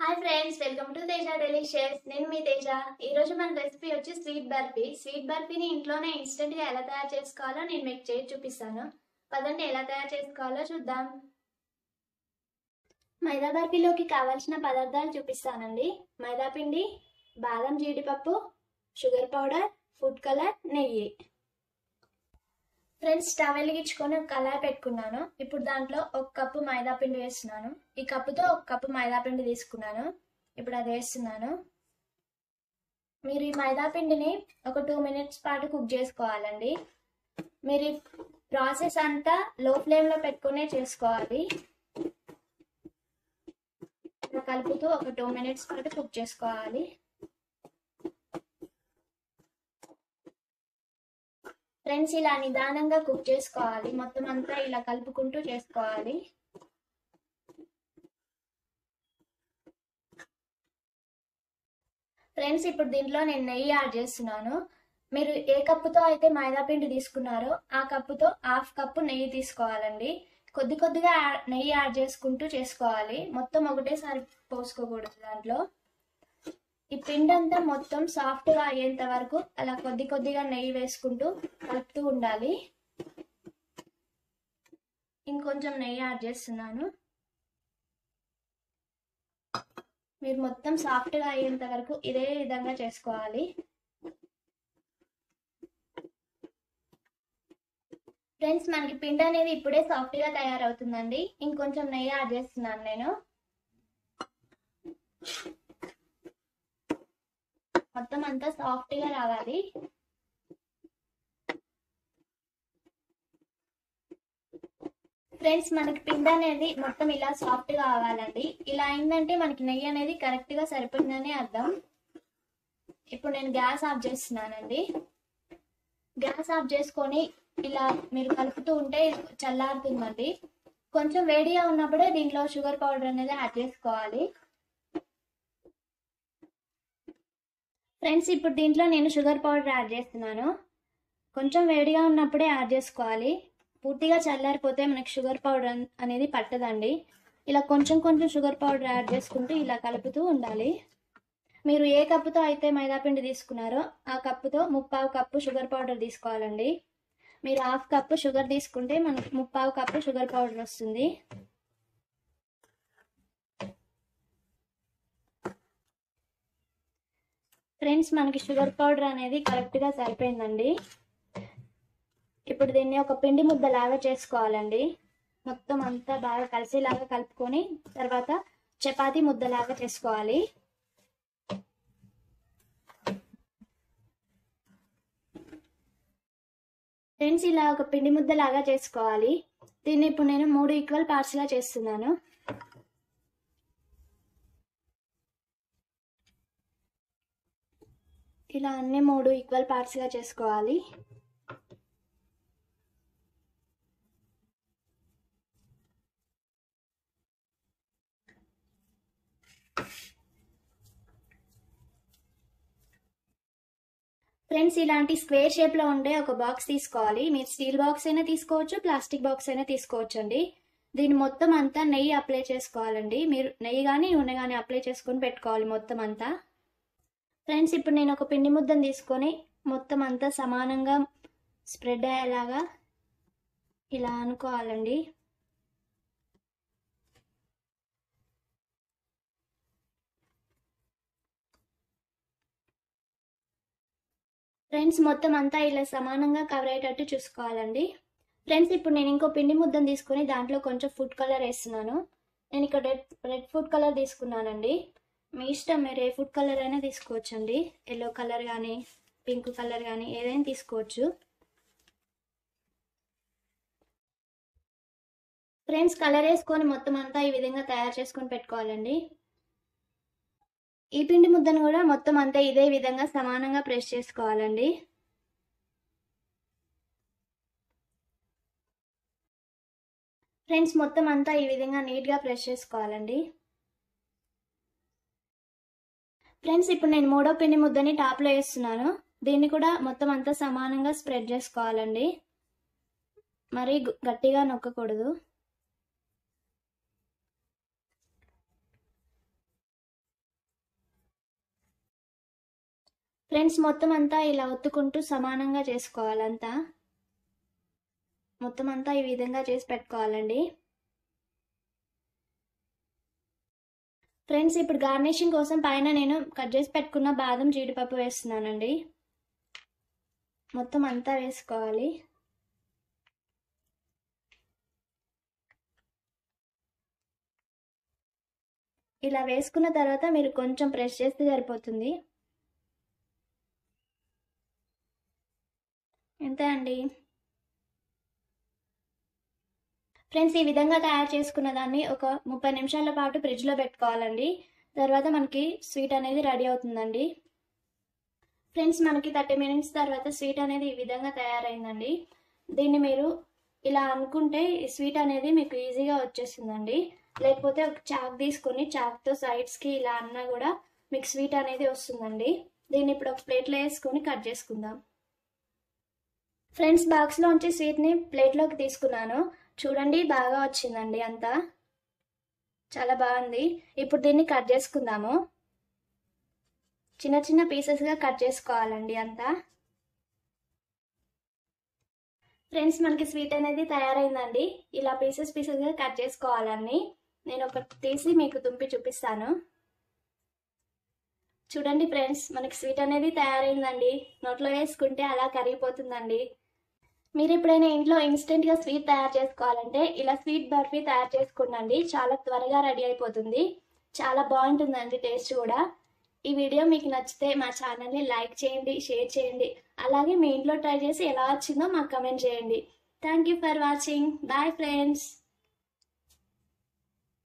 hi friends welcome to Teja delicious నేను మీ తేజ ఈ రోజు మన రెసిపీ వచ్చి స్వీట్ బర్ఫీ స్వీట్ బర్ఫీని ఇంట్లోనే ఇన్స్టెంట్ గా ఎలా తయారు చేసుకోవాలో నేను మీకు చేసి చూపిస్తాను పదండి ఎలా తయారు చేసుకోవాలో చూద్దాం మైదా బర్ఫీలోకి కావాల్సిన పదార్థాలు చూపిస్తానండి మైదా పిండి బాదం జీడిపప్పు షుగర్ పౌడర్ ఫుడ్ కలర్ నెయ్యి ఫ్రెండ్స్ స్టవ్ వెలిగించుకొని ఒక కళాయి పెట్టుకున్నాను ఇప్పుడు దాంట్లో ఒక కప్పు మైదా పిండి వేస్తున్నాను ఈ కప్పుతో ఒక కప్పు మైదా పిండి తీసుకున్నాను ఇప్పుడు అది వేస్తున్నాను మీరు ఈ మైదా పిండిని ఒక టూ మినిట్స్ పాటు కుక్ చేసుకోవాలండి మీరు ఈ ప్రాసెస్ అంతా లో ఫ్లేమ్లో పెట్టుకునే చేసుకోవాలి ఇలా కలుపుతూ ఒక టూ మినిట్స్ పాటు కుక్ చేసుకోవాలి ఫ్రెండ్స్ ఇలా నిదానంగా కుక్ చేసుకోవాలి మొత్తం అంతా ఇలా కలుపుకుంటూ చేసుకోవాలి ఫ్రెండ్స్ ఇప్పుడు దీంట్లో నేను నెయ్యి యాడ్ చేస్తున్నాను మీరు ఏ కప్పుతో అయితే మైదా పిండి తీసుకున్నారో ఆ కప్పుతో హాఫ్ కప్పు నెయ్యి తీసుకోవాలండి కొద్ది కొద్దిగా నెయ్యి యాడ్ చేసుకుంటూ చేసుకోవాలి మొత్తం ఒకటేసారి పోసుకోకూడదు దాంట్లో ఈ పిండి అంతా మొత్తం సాఫ్ట్గా అయ్యేంత వరకు అలా కొద్ది కొద్దిగా నెయ్యి వేసుకుంటూ కలుపుతూ ఉండాలి ఇంకొంచెం నెయ్యి యాడ్ చేస్తున్నాను మీరు మొత్తం సాఫ్ట్గా అయ్యేంత వరకు ఇదే విధంగా చేసుకోవాలి ఫ్రెండ్స్ మనకి పిండి అనేది ఇప్పుడే సాఫ్ట్గా తయారవుతుందండి ఇంకొంచెం నెయ్యి యాడ్ చేస్తున్నాను నేను మొత్తం అంతా సాఫ్ట్గా రావాలి ఫ్రెండ్స్ మనకి పిండి అనేది మొత్తం ఇలా సాఫ్ట్గా అవ్వాలండి ఇలా అయిందంటే మనకి నెయ్యి అనేది కరెక్ట్గా సరిపోయిందని అర్థం ఇప్పుడు నేను గ్యాస్ ఆఫ్ చేస్తున్నానండి గ్యాస్ ఆఫ్ చేసుకొని ఇలా మీరు కలుపుతూ ఉంటే చల్లారుతుందండి కొంచెం వేడిగా ఉన్నప్పుడే దీంట్లో షుగర్ పౌడర్ అనేది యాడ్ చేసుకోవాలి ఫ్రెండ్స్ ఇప్పుడు దీంట్లో నేను షుగర్ పౌడర్ యాడ్ చేస్తున్నాను కొంచెం వేడిగా ఉన్నప్పుడే యాడ్ చేసుకోవాలి పూర్తిగా చల్లారిపోతే మనకి షుగర్ పౌడర్ అనేది పట్టదండి ఇలా కొంచెం కొంచెం షుగర్ పౌడర్ యాడ్ చేసుకుంటూ ఇలా కలుపుతూ ఉండాలి మీరు ఏ కప్పుతో అయితే మైదాపిండి తీసుకున్నారో ఆ కప్పుతో ముప్పావు కప్పు షుగర్ పౌడర్ తీసుకోవాలండి మీరు హాఫ్ కప్పు షుగర్ తీసుకుంటే మనకి ముప్పావు కప్పు షుగర్ పౌడర్ వస్తుంది ఫ్రెండ్స్ మనకి షుగర్ పౌడర్ అనేది కరెక్ట్గా సరిపోయిందండి ఇప్పుడు దీన్ని ఒక పిండి ముద్దలాగా చేసుకోవాలండి మొత్తం అంతా బాగా కలిసేలాగా కలుపుకొని తర్వాత చపాతీ ముద్దలాగా చేసుకోవాలి ఫ్రెండ్స్ ఇలా ఒక పిండి ముద్దలాగా చేసుకోవాలి దీన్ని ఇప్పుడు నేను మూడు ఈక్వల్ పార్ట్స్గా చేస్తున్నాను ఇలా అన్ని మూడు ఈక్వల్ పార్ట్స్గా చేసుకోవాలి ఫ్రెండ్స్ ఇలాంటి స్క్వేర్ షేప్లో ఉండే ఒక బాక్స్ తీసుకోవాలి మీరు స్టీల్ బాక్స్ అయినా తీసుకోవచ్చు ప్లాస్టిక్ బాక్స్ అయినా తీసుకోవచ్చు అండి దీన్ని మొత్తం అంతా నెయ్యి అప్లై చేసుకోవాలండి మీరు నెయ్యి కానీ నూనె కానీ అప్లై చేసుకొని పెట్టుకోవాలి మొత్తం అంతా ఫ్రెండ్స్ ఇప్పుడు నేను ఒక పిండి ముద్దను తీసుకొని మొత్తం అంతా సమానంగా స్ప్రెడ్ అయ్యేలాగా ఇలా అనుకోవాలండి ఫ్రెండ్స్ మొత్తం అంతా ఇలా సమానంగా కవర్ అయ్యేటట్టు చూసుకోవాలండి ఫ్రెండ్స్ ఇప్పుడు నేను ఇంకో పిండి ముద్దను తీసుకొని దాంట్లో కొంచెం ఫుడ్ కలర్ వేస్తున్నాను నేను ఇక్కడ రెడ్ రెడ్ ఫుడ్ కలర్ తీసుకున్నానండి మీ ఇష్టం మీరు ఏ ఫుడ్ కలర్ అయినా తీసుకోవచ్చండి ఎల్లో కలర్ కానీ పింక్ కలర్ కానీ ఏదైనా తీసుకోవచ్చు ఫ్రెండ్స్ కలర్ వేసుకొని మొత్తం అంతా ఈ విధంగా తయారు చేసుకొని పెట్టుకోవాలండి ఈ పిండి ముద్దను కూడా మొత్తం అంతా ఇదే విధంగా సమానంగా ప్రెస్ చేసుకోవాలండి ఫ్రెండ్స్ మొత్తం అంతా ఈ విధంగా నీట్గా ప్రెస్ చేసుకోవాలండి ఫ్రెండ్స్ ఇప్పుడు నేను మూడో పిండి ముద్దని టాప్లో వేస్తున్నాను దీన్ని కూడా మొత్తం అంతా సమానంగా స్ప్రెడ్ చేసుకోవాలండి మరీ గట్టిగా నొక్కకూడదు ఫ్రెండ్స్ మొత్తం అంతా ఇలా ఒత్తుకుంటూ సమానంగా చేసుకోవాలంతా మొత్తం అంతా ఈ విధంగా చేసి పెట్టుకోవాలండి ఫ్రెండ్స్ ఇప్పుడు గార్నిషింగ్ కోసం పైన నేను కట్ చేసి పెట్టుకున్న బాదం జీడిపప్పు వేస్తున్నానండి మొత్తం అంతా వేసుకోవాలి ఇలా వేసుకున్న తర్వాత మీరు కొంచెం ప్రెస్ చేస్తే సరిపోతుంది అంతే అండి ఫ్రెండ్స్ ఈ విధంగా తయారు చేసుకున్న దాన్ని ఒక ముప్పై నిమిషాల పాటు ఫ్రిడ్జ్లో పెట్టుకోవాలండి తర్వాత మనకి స్వీట్ అనేది రెడీ అవుతుందండి ఫ్రెండ్స్ మనకి థర్టీ మినిట్స్ తర్వాత స్వీట్ అనేది ఈ విధంగా తయారైందండి దీన్ని మీరు ఇలా అనుకుంటే ఈ స్వీట్ అనేది మీకు ఈజీగా వచ్చేస్తుందండి లేకపోతే ఒక చాక్ తీసుకొని చాక్తో సైడ్స్కి ఇలా అన్నా కూడా మీకు స్వీట్ అనేది వస్తుందండి దీన్ని ఇప్పుడు ఒక ప్లేట్లో వేసుకొని కట్ చేసుకుందాం ఫ్రెండ్స్ బాక్స్లోంచి స్వీట్ని ప్లేట్లోకి తీసుకున్నాను చూడండి బాగా వచ్చిందండి అంతా చాలా బాగుంది ఇప్పుడు దీన్ని కట్ చేసుకుందాము చిన్న చిన్న పీసెస్గా కట్ చేసుకోవాలండి అంతా ఫ్రెండ్స్ మనకి స్వీట్ అనేది తయారైందండి ఇలా పీసెస్ పీసెస్గా కట్ చేసుకోవాలండి నేను ఒకటి తీసి మీకు తుంపి చూపిస్తాను చూడండి ఫ్రెండ్స్ మనకి స్వీట్ అనేది తయారైందండి నోట్లో వేసుకుంటే అలా కరిగిపోతుందండి మీరు ఎప్పుడైనా ఇంట్లో ఇన్స్టెంట్గా స్వీట్ తయారు చేసుకోవాలంటే ఇలా స్వీట్ బర్ఫీ తయారు చేసుకున్నాండి చాలా త్వరగా రెడీ అయిపోతుంది చాలా బాగుంటుందండి టేస్ట్ కూడా ఈ వీడియో మీకు నచ్చితే మా ఛానల్ని లైక్ చేయండి షేర్ చేయండి అలాగే మీ ఇంట్లో ట్రై చేసి ఎలా వచ్చిందో మాకు కమెంట్ చేయండి thank you for watching bye friends